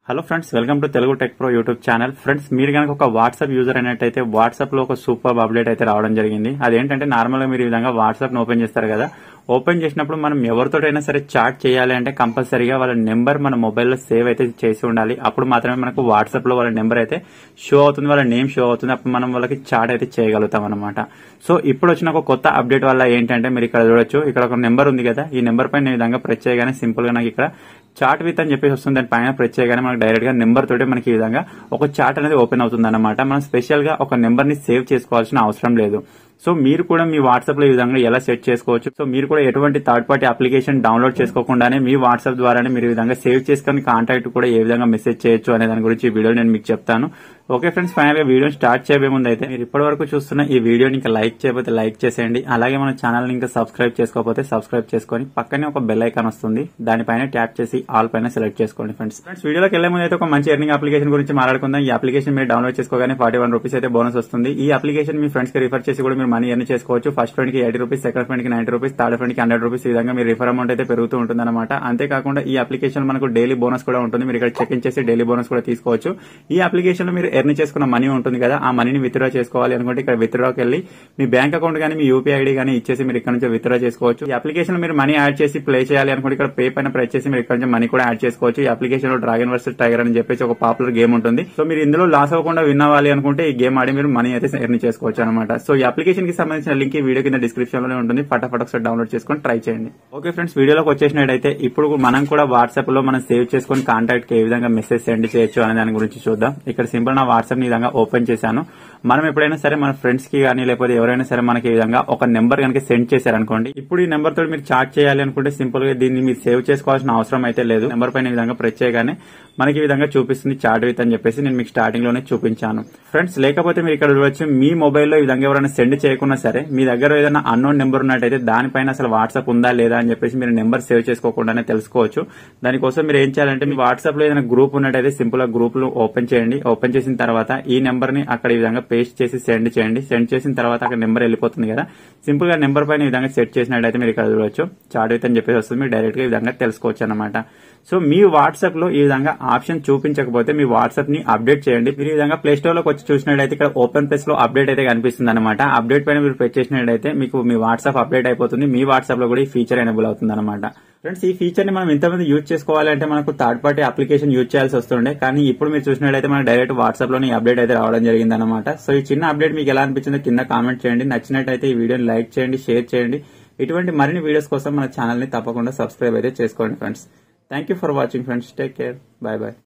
hello friends welcome to Telugu tech pro YouTube channel friends మీరు కనుక ఒక వాట్సాప్ యూజర్ అయినట్టయితే వాట్సాప్ లో ఒక సూపర్ అప్డేట్ అయితే రావడం జరిగింది అదేంటంటే నార్మల్ గా మీరు ఈ విధంగా వాట్సాప్ ను ఓపెన్ చేస్తారు కదా ఓపెన్ చేసినప్పుడు మనం ఎవరితోటైనా సరే చాట్ చేయాలి అంటే కంపల్సరీగా వాళ్ళ నెంబర్ మన మొబైల్లో సేవ్ అయితే చేసి ఉండాలి అప్పుడు మాత్రమే మనకు వాట్సాప్ లో వాళ్ళ నెంబర్ అయితే షో అవుతుంది వాళ్ళ నేమ్ షో అవుతుంది అప్పుడు మనం వాళ్ళకి చాట్ అయితే చేయగలుగుతాం అనమాట సో ఇప్పుడు వచ్చిన ఒక కొత్త అప్డేట్ వల్ల ఏంటంటే మీరు ఇక్కడ చూడొచ్చు ఇక్కడ ఒక నెంబర్ ఉంది కదా ఈ నెంబర్ పైన ఈ విధంగా ప్రెస్ చేయగానే సింపుల్ గా నాకు ఇక్కడ చాట్ విత్ అని చెప్పేసి వస్తుంది దాని పైన ప్రెస్ చేయగానే మనకి డైరెక్ట్ గా నెంబర్ తోటి మనకి ఈ విధంగా ఒక చాట్ అనేది ఓపెన్ అవుతుంది అనమాట మనం స్పెషల్ గా ఒక నెంబర్ ని సేవ్ చేసుకోవాల్సిన అవసరం లేదు సో మీరు కూడా మీ వాట్సాప్ లో ఈ విధంగా ఎలా సెట్ చేసుకోవచ్చు సో మీరు కూడా ఎటువంటి థర్డ్ పార్టీ అప్లికేషన్ డౌన్లోడ్ చేసుకోకుండానే మీ వాట్సాప్ ద్వారానే మీరు ఈ విధంగా సేవ్ చేసుకుని కాంటాక్ట్ కూడా ఏ విధంగా మెసేజ్ చేయొచ్చు అనే దాని గురించి ఈ వీడియో నేను మీకు చెప్తాను ఓకే ఫ్రెండ్స్ ఫైనల్ గా వీడియో స్టార్ట్ చేయబోయే ముందు అయితే మీరు ఇప్పటి వరకు చూస్తున్న ఈ వీడియోని ఇంకా లైక్ చేయకపోతే లైక్ చేసేయండి అలాగే మన ఛానల్ ఇంకా సబ్స్క్రైబ్ చేసుకోకపోతే సబ్స్క్రైబ్ చేసుకొని పక్కనే ఒక బెల్ ఐకాన్ వస్తుంది దానిపైన ట్యాప్ చేసి ఆల్ పైన సెలెక్ట్ చేసుకోండి ఫ్రెండ్స్ ఫ్రెండ్స్ వీడియోలోకి వెళ్లే ముందు అయితే ఒక మంచి ఎర్నింగ్ అప్లికేషన్ గురించి మాట్లాడుకుందాం ఈ అప్లికేషన్ మీరు డౌన్లోడ్ చేసుకోగానే ఫార్టీ వన్ రూపీస్ అయితే బోనస్ వస్తుంది ఈ అప్లికేషన్ మీ ఫ్రెండ్స్ కి రిఫర్ చేసి కూడా మీరు మనీ ఎర్న్ చేసుకోవచ్చు ఫస్ట్ ఫ్రెండ్ కి ఎయిటీ రూపీస్ సెకండ్ ఫ్రెండ్ కి నైన్టీ రూపీస్ థర్డ్ ఫ్రెండ్ కి హండ్రెడ్ రూపీస్ ఈ విధంగా మీరు రిఫర్ అమౌంట్ అయితే పెరుగుతూ ఉంటుంది అనమాట అంతేకాకుండా ఈ అప్లికేషన్ మనకు డైలీ బోనస్ కూడా ఉంటుంది మీరు ఇక్కడ చెక్ ఇన్ చేసి డైలీ బోనస్ కూడా తీసుకోవచ్చు ఈ అప్లికేషన్ లో మీరు ఎర్న్ చేసుకున్న మనీ ఉంటుంది కదా ఆ మనీని విత్డ్రా చేసుకోవాలి అనుకుంటే ఇక్కడ విత్డ్రాకి వెళ్ళి మీ బ్యాంక్ అకౌంట్ కానీ మీ యూపీఐ ఐడి కానీ ఇచ్చేసి మీరు ఇక్కడ నుంచి విత్డ్రా చేసుకోవచ్చు ఈ అప్లికేషన్ లో మీరు మనీ యాడ్ చేసి ప్లే చేయాలి అనుకుంటే ఇక్కడ పే పైన ప్రెస్ చేసి మీరు ఇక్కడ నుంచి మనీ కూడా యాడ్ చేసుకోవచ్చు ఈ అప్లికేషన్ లో డ్రాగన్ వర్సెస్ టైగర్ అని చెప్పేసి ఒక పాపులర్ గేమ్ ఉంటుంది సో మీరు ఇందులో లాస్ అవ్వకుండా విన్ అవ్వాలి అనుకుంటే ఈ గేమ్ ఆడి మీరు మనీ అయితే ఎర్న్ చేసుకోవచ్చు అనమాట సో ఈ అప్లికేషన్ కి సంబంధించిన లింక్ ఈ వీడియో కింద డిస్క్రిప్షన్ లోనే ఉంటుంది ఫటాఫట్ ఒకసారి డౌన్లోడ్ చేసుకొని ట్రై చేయండి ఓకే ఫ్రెండ్స్ వీడియోలోకి వచ్చేసినట్టయితే ఇప్పుడు మనం కూడా వాట్సాప్ లో మనం సేవ్ చేసుకొని కాంటాక్ట్ కి ఏ విధంగా మెసేజ్ సెండ్ చేయొచ్చు అనే దాని గురించి చూద్దాం ఇక్కడ సింపుల్ నా వాట్సాప్ ని ఈ విధంగా ఓపెన్ చేశాను మనం ఎప్పుడైనా సరే మన ఫ్రెండ్స్ కి కానీ లేకపోతే ఎవరైనా సరే మనకి ఈ విధంగా ఒక నెంబర్ కనుక సెండ్ చేశారనుకోండి ఇప్పుడు ఈ నెంబర్ తోటి మీరు చాట్ చేయాలి అనుకుంటే సింపుల్ గా దీన్ని మీరు సేవ్ చేసుకోవాల్సిన అవసరం అయితే లేదు నెంబర్ పైన ఈ విధంగా ప్రెస్ చేయగానే మనకి ఈ విధంగా చూపిస్తుంది చాట్ విత్ అని చెప్పేసి నేను మీకు స్టార్టింగ్ లోనే చూపించాను ఫ్రెండ్స్ లేకపోతే మీరు ఇక్కడ చూడవచ్చు మీ మొబైల్లో ఈ విధంగా ఎవరైనా సెండ్ చేయకున్నా సరే మీ దగ్గర ఏదైనా అన్నోన్ నెంబర్ ఉన్నట్టయితే దానిపైన అసలు వాట్సాప్ ఉందా లేదా అని చెప్పేసి మీరు నెంబర్ సేవ్ చేసుకోకుండానే తెలుసుకోవచ్చు దానికోసం మీరు ఏం చేయాలంటే మీ వాట్సాప్ లో ఏదైనా గ్రూప్ ఉన్నట్టయితే సింపుల్ గా గ్రూప్ లో ఓపెన్ చేయండి ఓపెన్ చేసిన తర్వాత ఈ నెంబర్ ని అక్కడ ఈ విధంగా పేస్ట్ చేసి సెండ్ చేయండి సెండ్ చేసిన తర్వాత అక్కడ నెంబర్ వెళ్ళిపోతుంది కదా సింపుల్ గా నెంబర్ పైన ఈ విధంగా సెట్ చేసినట్టయితే మీరు ఇక్కడ చూడవచ్చు చాట్ విత్ అని చెప్పేసి వస్తుంది మీరు డైరెక్ట్ గా ఈ విధంగా తెలుసుకోవచ్చు అనమాట సో మీ వాట్సాప్ లో ఈ విధంగా ఆప్షన్ చూపించకపోతే మీ వాట్సాప్ ని అప్డేట్ చేయండి మీరు ఈ విధంగా ప్లే స్టోర్ లోకి వచ్చి చూసినట్టయితే ఇక్కడ ఓపెన్ ప్లేస్ లో అప్డేట్ అయితే కనిపిస్తుంది అనమాట అప్డేట్ పైన మీరు ప్రెస్ చేసినట్టయితే మీకు మీ వాట్సాప్ అప్డేట్ అయిపోతుంది మీ వాట్సాప్ లో కూడా ఈ ఫీచర్ ఎనేబుల్ అవుతుంది అనమాట ఫ్రెండ్స్ ఈ ఫీచర్ ని మనం ఇంతమంది యూజ్ చేసుకోవాలంటే మనకు థర్డ్ పార్టీ అప్లికేషన్ యూజ్ చేయాల్సి వస్తుండే కానీ ఇప్పుడు మీరు చూసినట్టయితే మనకు డైరెక్ట్ వాట్సాప్ లోనే అప్డేట్ అయితే రావడం జరిగింది అనమాట సో ఈ చిన్న అప్డేట్ మీకు ఎలా అనిపించిందో కింద కామెంట్ చేయండి నచ్చినట్టయితే ఈ వీడియోని లైక్ చేయండి షేర్ చేయండి ఇటువంటి మరిన్ని వీడియోస్ కోసం మన ఛానల్ ని తప్పకుండా సబ్స్క్రైబ్ అయితే చేసుకోండి friends thank you for watching friends take care bye bye